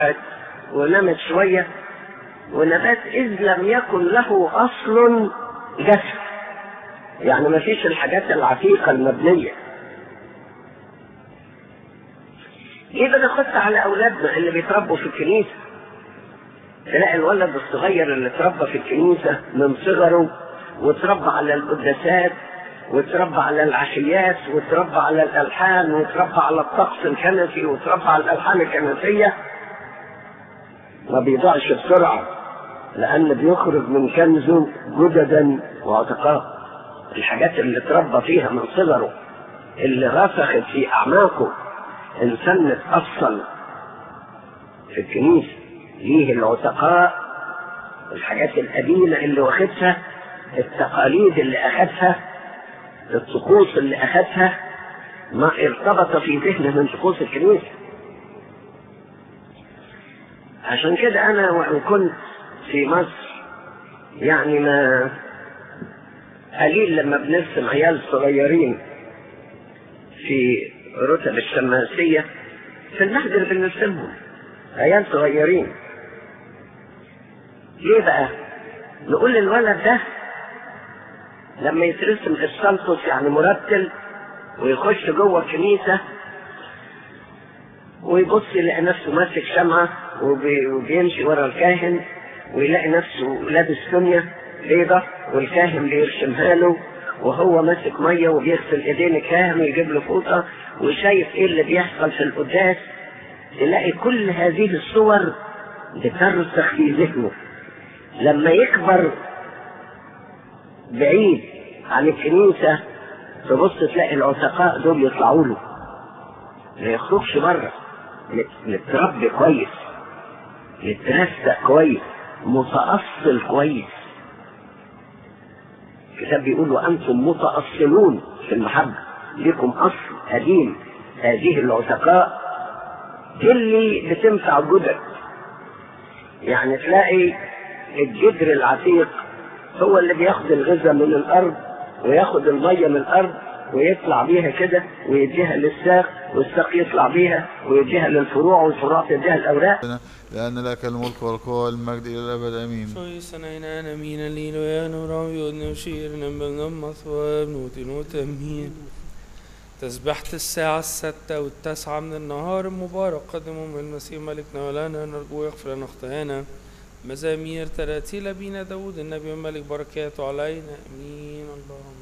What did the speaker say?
ونمت شوية ونبات إذ لم يكن له أصل جسد يعني ما فيش الحاجات العتيقة المبنية ليه بنخص على أولادنا اللي بيتربوا في الكنيسة تلاقي الولد الصغير اللي اتربى في الكنيسة من صغره واتربى على القداسات واتربى على العشيات واتربى على الألحان واتربى على الطقس الكنسي واتربى على الألحان الكنسية ما بيضيعش بسرعة لأن بيخرج من كنزه جددا وعتقاء الحاجات اللي اتربى فيها من صغره اللي رسخت في أعماقه إنسان اتأصل في الكنيسة ليه العتقاء الحاجات القديمة اللي واخدها التقاليد اللي أخدها الطقوس اللي أخدها ما ارتبط في ذهنه من طقوس الكنيسة عشان كده أنا وإن كنت في مصر يعني ما قليل لما بنرسم عيال صغيرين في رتب الشماسية في المحجر بنرسمهم عيال صغيرين ليه بقى؟ نقول للولد ده لما يترسم السلطس يعني مرتل ويخش جوه الكنيسة ويبص يلاقي نفسه ماسك شمعة وبي وبيمشي ورا الكاهن ويلاقي نفسه لابس سنية بيضة والكاهن بيرشمها له وهو ماسك مية وبيغسل ايدين الكاهن ويجيب له فوطة وشايف ايه اللي بيحصل في القداس تلاقي كل هذه الصور بترسخ في ذهنه لما يكبر بعيد عن الكنيسة تبص تلاقي العتقاء دول يطلعوا له ما يخرجش بره متربي كويس مترسق كويس متأصل كويس الكتاب بيقول وأنتم متأصلون في المحبة لكم أصل قديم هذه العتقاء اللي بتنفع جدد يعني تلاقي الجدر العتيق هو اللي بياخد الغذاء من الارض وياخد الميه من الارض ويطلع بيها كده ويديها للساق والساق يطلع بيها ويديها للفروع والفروع تديها الاوراق لأن لك الملك والقوة والمجد إلى الأبد آمين Soy مين ليلو يا نور يودن وشير نبل نمص وابنوت نوت أمين تسبحة الساعة الستة والتاسعة من النهار المبارك قدموا من المسيح ملكنا ولنا نرجو يغفر لنا خطايانا مزامير تراتيل بينا داود النبي الملك بركاته علينا امين اللهم